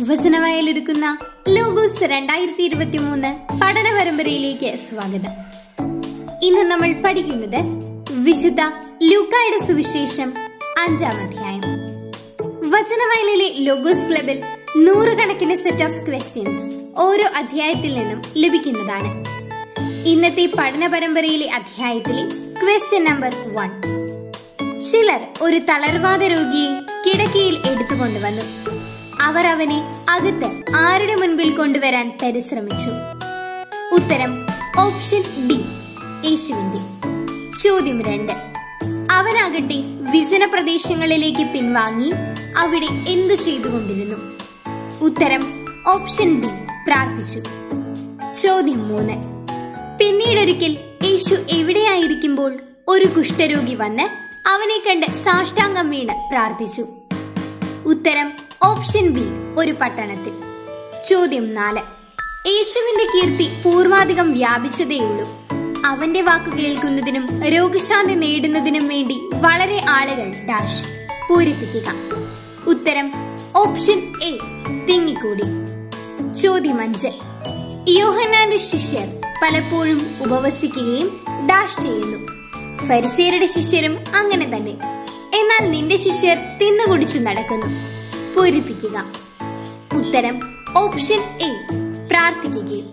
വചനവയലൊരുക്കുന്ന logos രണ്ടായിരത്തി ഇരുപത്തി മൂന്ന് പഠന പരമ്പരയിലേക്ക് സ്വാഗതം ഇന്ന് നമ്മൾ പഠിക്കുന്നത് വിശുദ്ധ ലൂക്കായുടെ സുവിശേഷം അഞ്ചാം അധ്യായം വചനവയലിലെ ലോഗോസ് ക്ലബിൽ നൂറുകണക്കിന് സെറ്റ് ഓഫ് ക്വസ്റ്റ്യൻസ് ഓരോ അധ്യായത്തിൽ നിന്നും ലഭിക്കുന്നതാണ് ഇന്നത്തെ പഠന പരമ്പരയിലെ അധ്യായത്തിലെ ക്വസ്റ്റ്യൻ നമ്പർ വൺ ചിലർ ഒരു തളർവാദ രോഗിയെ കിടക്കയിൽ എടുത്തുകൊണ്ടുവന്നു അവർ അവനെ അകത്ത് ആരുടെ മുൻപിൽ കൊണ്ടുവരാൻ പരിശ്രമിച്ചു ഉത്തരം ഓപ്ഷൻ ഡി യേശുവിന്റെ ചോദ്യം രണ്ട് അവനാകട്ടെ വിജന പ്രദേശങ്ങളിലേക്ക് പിൻവാങ്ങി അവിടെ എന്തു ചെയ്തുകൊണ്ടിരുന്നു ഉത്തരം ഓപ്ഷൻ ഡി പ്രാർത്ഥിച്ചു ചോദ്യം മൂന്ന് പിന്നീടൊരിക്കൽ യേശു എവിടെയായിരിക്കുമ്പോൾ ഒരു കുഷ്ഠരോഗി വന്ന് അവനെ കണ്ട് സാഷ്ടാംഗം വീണ് പ്രാർത്ഥിച്ചു ഉത്തരം ഓപ്ഷൻ ബി ഒരു പട്ടണത്തിൽ ചോദ്യം നാല് യേശുവിന്റെ കീർത്തി പൂർവാധികം വ്യാപിച്ചതേയുള്ളൂ അവന്റെ വാക്കു കേൾക്കുന്നതിനും രോഗശാന്തി നേടുന്നതിനും വേണ്ടി വളരെ ആളുകൾ ഡാഷ് പൂരിപ്പിക്കുക ഉത്തരം ഓപ്ഷൻ എ തിങ്ങിക്കൂടി ചോദ്യം അഞ്ച് യോഹന്നാന്റെ ശിഷ്യർ പലപ്പോഴും ഉപവസിക്കുകയും ഡാഷ് ചെയ്യുന്നു ഫരിസേരുടെ ശിഷ്യരും അങ്ങനെ തന്നെ എന്നാൽ നിന്റെ ശിഷ്യർ തിന്നുകുടിച്ചു നടക്കുന്നു പൂരിപ്പിക്കുക ഉത്തരം ഓപ്ഷൻ എ പ്രാർത്ഥിക്കുകയും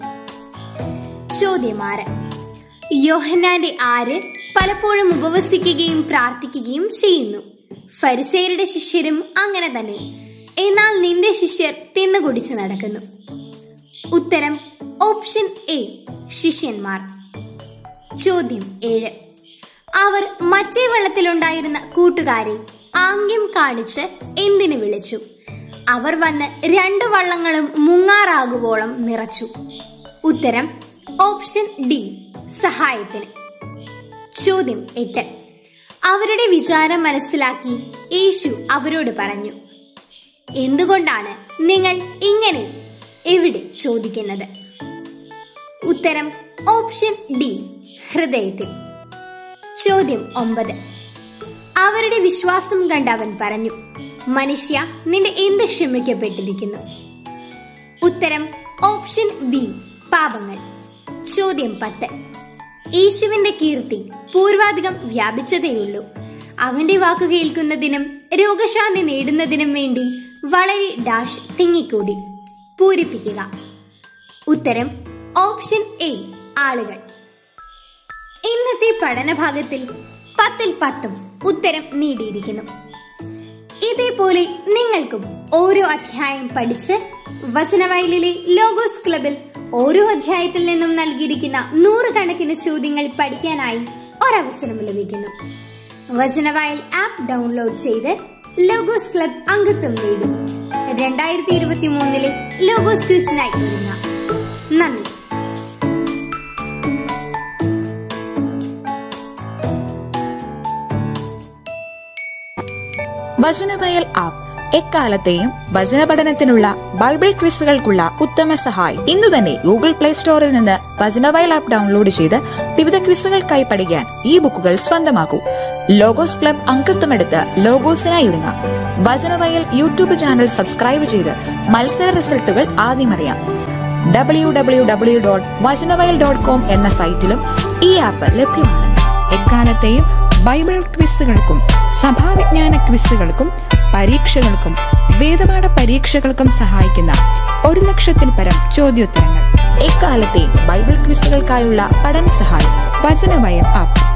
ചോദ്യം ആറ് യോഹന്നാന്റെ ആര് പലപ്പോഴും ഉപവസിക്കുകയും പ്രാർത്ഥിക്കുകയും ചെയ്യുന്നു ഫരിസേരുടെ ശിഷ്യരും അങ്ങനെ തന്നെ എന്നാൽ നിന്റെ ശിഷ്യർ തിന്നുകുടിച്ചു നടക്കുന്നു ഉത്തരം ഓപ്ഷൻ എ ശിഷ്യന്മാർ ചോദ്യം ഏഴ് അവർ മറ്റേ വെള്ളത്തിലുണ്ടായിരുന്ന കൂട്ടുകാരെ ആംഗ്യം കാണിച്ച് എന്തിനു വിളിച്ചു അവർ വന്ന് രണ്ട് വള്ളങ്ങളും മുങ്ങാറാകുവോളം നിറച്ചു ഉത്തരം ഓപ്ഷൻ ഡി സഹായത്തിന് ചോദ്യം എട്ട് അവരുടെ വിചാരം മനസ്സിലാക്കി യേശു അവരോട് പറഞ്ഞു എന്തുകൊണ്ടാണ് നിങ്ങൾ ഇങ്ങനെ എവിടെ ചോദിക്കുന്നത് ഉത്തരം ഓപ്ഷൻ ഡി ഹൃദയത്തിൽ ചോദ്യം ഒമ്പത് അവരുടെ വിശ്വാസം കണ്ട് അവൻ പറഞ്ഞു മനുഷ്യ നിന്റെ എന്ത് ക്ഷമിക്കപ്പെട്ടിരിക്കുന്നു ഉത്തരം ഓപ്ഷൻ ബി പാപങ്ങൾ ചോദ്യം പത്ത് യേശുവിന്റെ കീർത്തി പൂർവാധികം വ്യാപിച്ചതേയുള്ളൂ അവന്റെ വാക്കു കേൾക്കുന്നതിനും രോഗശാന്തി നേടുന്നതിനും വേണ്ടി വളരെ ഡാഷ് തിങ്ങിക്കൂടി പൂരിപ്പിക്കുക ഉത്തരം ഓപ്ഷൻ എ ആളുകൾ ഇന്നത്തെ പഠനഭാഗത്തിൽ പത്തിൽ പത്തും ഉത്തരം നേടിയിരിക്കുന്നു ഇതേപോലെ നിങ്ങൾക്കും ഓരോ അധ്യായം പഠിച്ച് വചനവയലിലെ ലോഗോസ് ക്ലബിൽ ഓരോ അധ്യായത്തിൽ നിന്നും നൽകിയിരിക്കുന്ന നൂറുകണക്കിന് ചോദ്യങ്ങൾ പഠിക്കാനായി ഒരവസരം ലഭിക്കുന്നു വചനവയൽ ആപ്പ് ഡൗൺലോഡ് ചെയ്ത് ലോഗോസ് ക്ലബ് അംഗത്വം നേടി രണ്ടായിരത്തി ഇരുപത്തി മൂന്നിലെ ലോഗോസ് ക്വിസിനായി ഒരുങ്ങാം നന്ദി വചനവയൽ ആപ്പ് എക്കാലത്തെയും വചന പഠനത്തിനുള്ള ബൈബിൾ ക്വിസുകൾക്കുള്ള ഉത്തമ സഹായി ഇന്നു തന്നെ ഗൂഗിൾ പ്ലേ സ്റ്റോറിൽ നിന്ന് വചനവയൽ ആപ്പ് ഡൗൺലോഡ് ചെയ്ത് വിവിധ ക്വിസുകൾക്കായി പഠിക്കാൻ ഈ ബുക്കുകൾ സ്വന്തമാക്കൂ ലോഗോസ് ക്ലബ് അംഗത്വമെടുത്ത് ലോഗോസിനായി ഒരുങ്ങാം വചനവയൽ യൂട്യൂബ് ചാനൽ സബ്സ്ക്രൈബ് ചെയ്ത് മത്സര റിസൾട്ടുകൾ ആദ്യം അറിയാം W W W dot Vachanavayal dot com എന്ന സൈറ്റിലും ഈ ആപ്പ് ലഭ്യമാണ് എക്കാലത്തെയും ബൈബിൾ ക്വിസുകൾക്കും സഭാവിജ്ഞാന ക്വിസുകൾക്കും പരീക്ഷകൾക്കും വേദപാഠ പരീക്ഷകൾക്കും സഹായിക്കുന്ന ഒരു ലക്ഷത്തിൽ പരം ചോദ്യോത്തരങ്ങൾ എക്കാലത്തെയും ബൈബിൾ ക്വിസുകൾക്കായുള്ള പഠന സഹായം വചനവയൽ ആപ്പ്